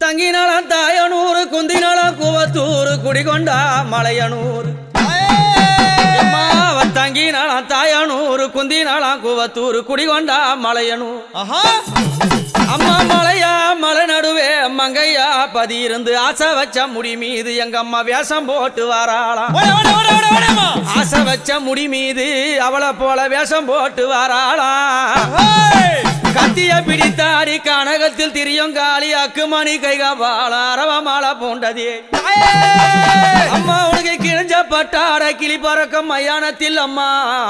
தங்கினாலாம் தாயனூர் குந்தினாலாம் கூவத்தூர் குடிகொண்டா மலையனூர் எம்மா, அவ தங்கினாலாம் தாயனூர் குந்தினாலாம் கூவத்தூர் குடிகொண்டா மலையனூர் ஆஹா அம்மா மலையா மலை நடுவே மங்கையா பதி இருந்து ஆசை வச்ச முடி மீது எங்க அம்மா வேஷம் போட்டு வாராளாம் ஓட ஓட ஓட ஓட ஓடமா ஆசை வச்ச முடி மீது அவளை போல வேஷம் போட்டு வாராளாம் ஹேய் கத்திய பிடித்தாடி கனகத்தில் திரியும் காளி அக்குமணி கைகாபால அரவ மாலை பூண்டதே தாயே அம்மா உனக்கு கிழிஞ்ச பட்டாட கிளி பறக்கும் மயானத்தில் அம்மா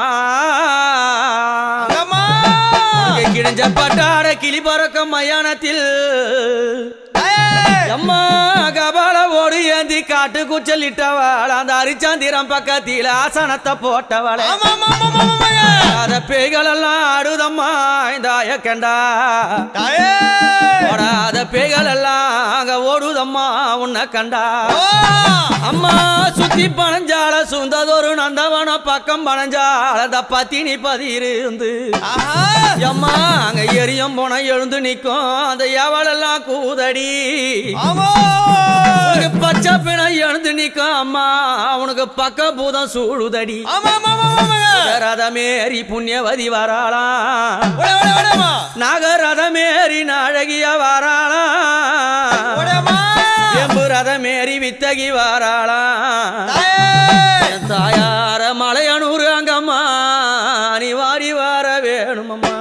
அம்மா உனக்கு கிழிஞ்ச பட்டாட கிளி பறக்கும் மயானத்தில் தாயே அம்மா கபால ஓடு ஏந்தி காட்டு கூச்சல் இட்டவள் அந்த அரிச்சாந்திரம் பக்கத்தில ஆசனத்தை போட்டவளே ஆமா ஆமா ஆமா ஆமா அத பேய்கள் எல்லாம் ஆடுதம்மா இந்த கண்டா தாயே ஓடாத பேய்கள் எல்லாம் அங்க ஓடுதம்மா உன்னை கண்டா ஓ அம்மா சுத்தி பனஞ்சால சுந்ததொரு நந்தவன பக்கம் பனஞ்சால அந்த பத்தினி பதியிருந்து ஆஹா அம்மா அங்க எரியும் போன எழுந்து நிக்கும் அந்த எவளெல்லாம் கூதடி ஆமா உனக்கு பச்சை பிணம் எழுந்து நிக்கும் அம்மா அவனுக்கு பக்க பூதம் சூழுதடி ஆமா ஆமா ஆமா ஆமா ரதமேரி புண்ணியவதி வராளாம் ஓட ஓட ஓடமா நாகரதமேரி நாழகிய வராளாம் ஓடமா எம்பு ரதமேரி வித்தகி வராளாம் தாயே என் தாயார மலையனூர் அங்கம்மா நீ வாடி வர வேணுமம்மா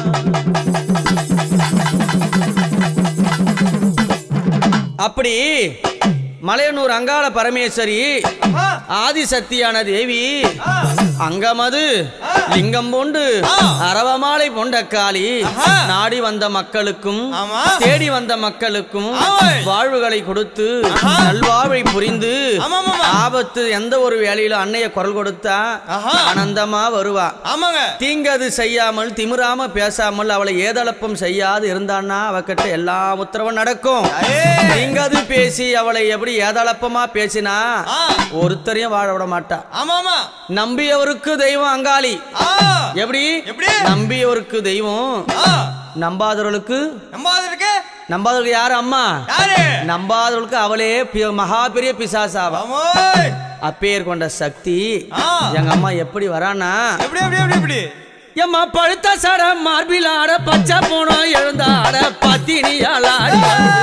அப்படி மலையனூர் அங்காள பரமேஸ்வரி ஆ ஆதிசக்தியான தேவி ஆ அங்கமது லிங்கம் பூண்டு ஆ. அரவமாலை பொண்டக்காளி ஆஹா. நாடி வந்த மக்களுக்கும் ஆமா தேடி வந்த மக்களுக்கும் ஆமை. வாழ்வுகளை கொடுத்து ஆஹா. நல்வாழ்வை புரிந்து ஆமா ஆமா ஆபத்து எந்த ஒரு வேலையில அன்னைய குரல் கொடுத்தா ஆஹா ஆனந்தமா வருவா ஆமாங்க தீங்கது செய்யாமல் திமிராம பேசாமல் அவளை ஏதளப்பம் செய்யாது இருந்தான்னா அவகிட்ட எல்லா உத்தரவும் நடக்கும் தாயே தீங்கது பேசி அவளை எப்படி ஏதளப்பமா பேசினா ஆ ஒருத்தரையும் வாழ விட மாட்டா ஆமா ஆமா நம்பியவருக்கு தெய்வம் அங்காளி ஆ எப்படி எப்படி? நம்பியவருக்கு தெய்வம் ஆ நம்பாதவர்களுக்கு நம்ம இருக்கு நம்பாதவர்களுக்கு யாரு அம்மா யாரு நம்பாதவர்களுக்கு அவளே பி- மகா பெரிய பிசாசாவா ஆமோய் அப்பேர் கொண்ட சக்தி ஆ எங்க அம்மா எப்படி வரானா எப்படி எப்படி எப்படி எப்படி எம்மா பழுத்த சட மார்பில் ஆட பச்சை போனோம் எழுந்தாட பத்தினியால் ஆடி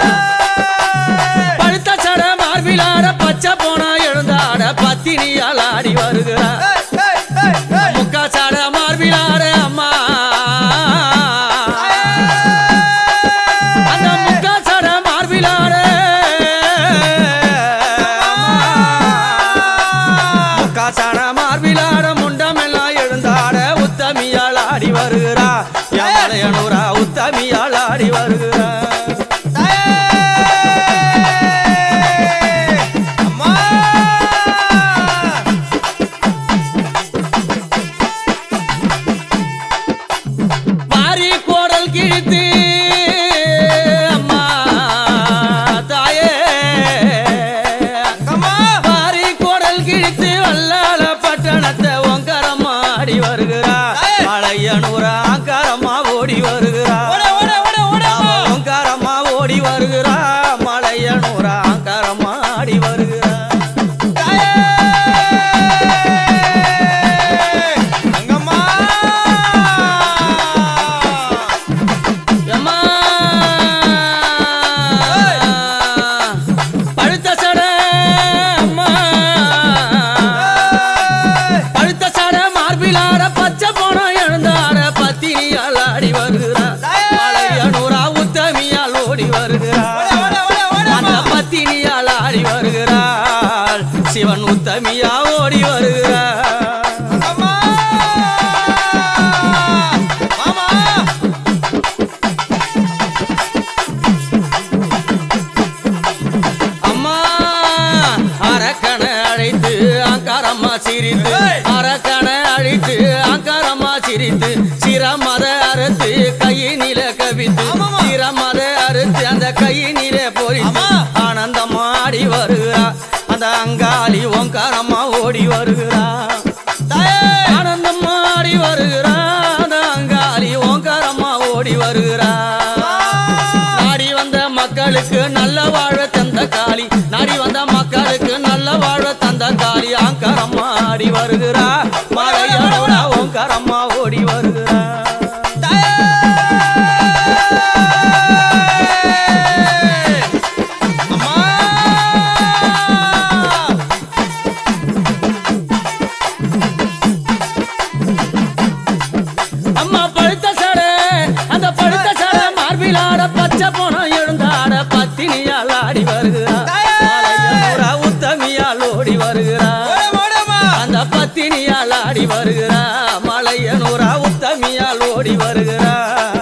பழுத்த சட மார்பில் ஆட பச்சை போனோம் எழுந்தாட பத்தினியால் ஆடி வருகிறார் ஏய், ஏய், ஏய், ஏய். முக்கா சட மார்பில் ஆட அம்மா அந்த முக்கா சட மார்பில் ஆட முக்கா சட மார்பில் ஆட முண்டமெல்லாம் எழுந்தாட உத்தமியால் ஆடி வருகிறா யானையனூரா உத்தமியால் ஆடி வருகிறா தாயே! அம்மா! பாரி கோடல் கிழித்து அம்மா தாயே அம்மா! பாரி கோடல் கிழித்து வல்லால பட்டணத்தை ஒங்கரம்மா ஆடி வருகிறா தாயே! மலையனூரா அங்கரம்மா ஓடி வருகிறா ஓட, ஓட, ஓட, ஓடம்மா! ஓங்காரம்மா ஓடி வருகிறா மலையனூரா அங்கரம்மா ஆடி வருகிறா தாயே! அங்கம்மா! எம்மா ஏய்! பழுத்த சட அம்மா ஏய்! பழுத்த சட மார்பிலாட பச்சை போனம் எழுந்தாட பத்தினியால் ஆடி வருகிறா தாயே! மலையனூரா உத்தமியால் ஓடி வருகிறா ஓட, ஓட, ஓட, ஓடம்மா! அந்த பத்தினியால் ஆடி வருகிறாள் சிவன் உத்தமியா ஓடி வருகிறார் அங்கம்மா! மாமா! அம்மா அரக்கனை அழைத்து அங்காரம்மா சிரித்து ஏய்! அரக்கனை அழைத்து அங்காரம்மா சிரித்து சிரமத அறுத்து கையினில கவித்து ஆமாம்மா. சிரமத அறுத்து அந்த கையினிலே பொறித்து ஆமா. ஆனந்தமா ஆடி வருகிறா அந்த அங்காளி ஓங்காரம்மா ஓடி வருகிறா தாயே! ஆனந்தமா ஆடி வருகிறா அந்த அங்காளி ஓங்காரம்மா ஓடி வருகிறா நாடி வந்த மக்களுக்கு நல்ல வாழ்வை தந்த காளி நாடி வந்த மக்களுக்கு நல்ல வாழ்வை தந்த காளி அங்கரம்மா ஆடி வருகிறா மலையோட ஓங்கரம்மா ஓடி வருகிறா அம்மா பழுத்த சடை அந்த பழுத்த சடை மார்பிலாட பச்சை போனம் எழுந்தாட பத்தினியால் ஆடி வருகிறா மலையனூரா உத்தமியால் ஓடி வருகிறா அந்த பத்தினியால் ஆடி வருகிறா மலையனூரா உத்தமியால் ஓடி வருகிறா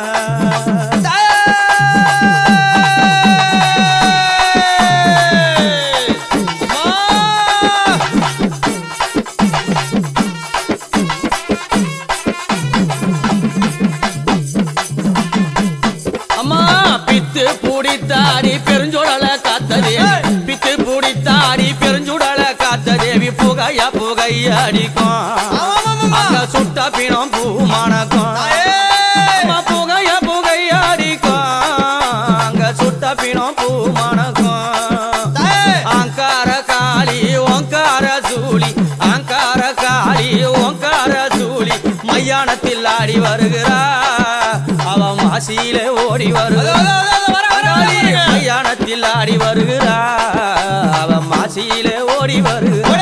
அம்மா பித்து பூடித்தாடி பெருஞ்சுடல காத்த தேவி பித்து பூடித்தாடி பெருஞ்சுடல காத்த தேவி புகையா புகையா அடிக்கும் அங்க சுட்ட பிணம் பூ மணக்கும் அம்மா புகையா புகையா அடிக்கும் அங்க சுட்ட பிணம் பூ மணக்கும் அங்கார காளி ஓங்கார சூளி அங்கார காளி ஓங்கார சூளி மையானத்தில் ஆடி வருகிறா அவ மாசியிலே ஓடி வருகிறா மையானத்தில் ஆடி வருகிறா அவ மாசியிலே ஓடி வருகிறா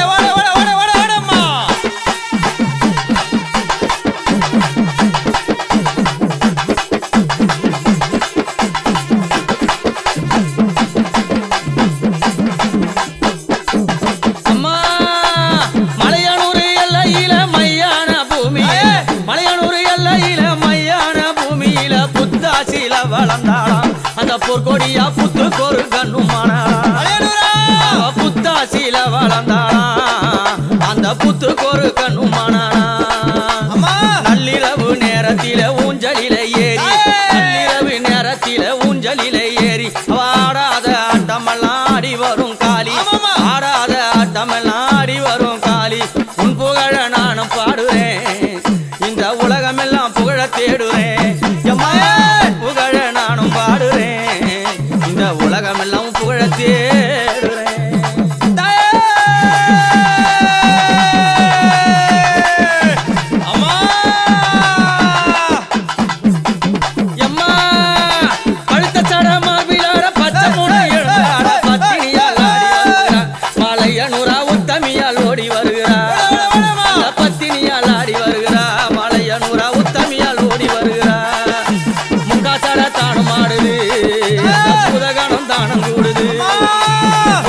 அம்மா மலையனூர் எல்லையில மையான பூமி மலையனூர் எல்லையில மையான பூமியில புத்தாசில வளர்ந்தாளாம் அந்த பொற்கொடியா புத்து கொரு கண்ணுமானாளாம் அவ புத்தாசில வளர்ந்தாளாம் அந்த புத்து கொரு கண்ணுமானாளாம் நள்ளிரவு நேரத்தில ஊஞ்சலில ஏறி நள்ளிரவு நேரத்தில ஊஞ்சலில ஏறி அவ ஆடாத ஆட்டமெல்லாம் ஆடி வரும் காளி ஆடாத ஆட்டமெல்லாம் ஆடி வரும் காளி உன் புகழ நானும் பாடுறேன் இந்த உலகமெல்லாம் புகழ தேடுறேன் எம்மா, புகழ நானும் பாடுறேன் இந்த உலகமெல்லாம் புகழ தேடுறேன் எம்மா பழுத்த சட மார்பிலாட பச்சை மூணு எழுந்தாட பத்தினியால் ஆடி வருகிறா மலையனூரா உத்தமியால் ஓடி வருகிறா அந்த பத்தினியால் ஆடி வருகிறா மலையனூரா உத்தமியால் ஓடி வருகிறா முக்கா சட தானும் ஆடுது புதகணம் தானம் கூடுது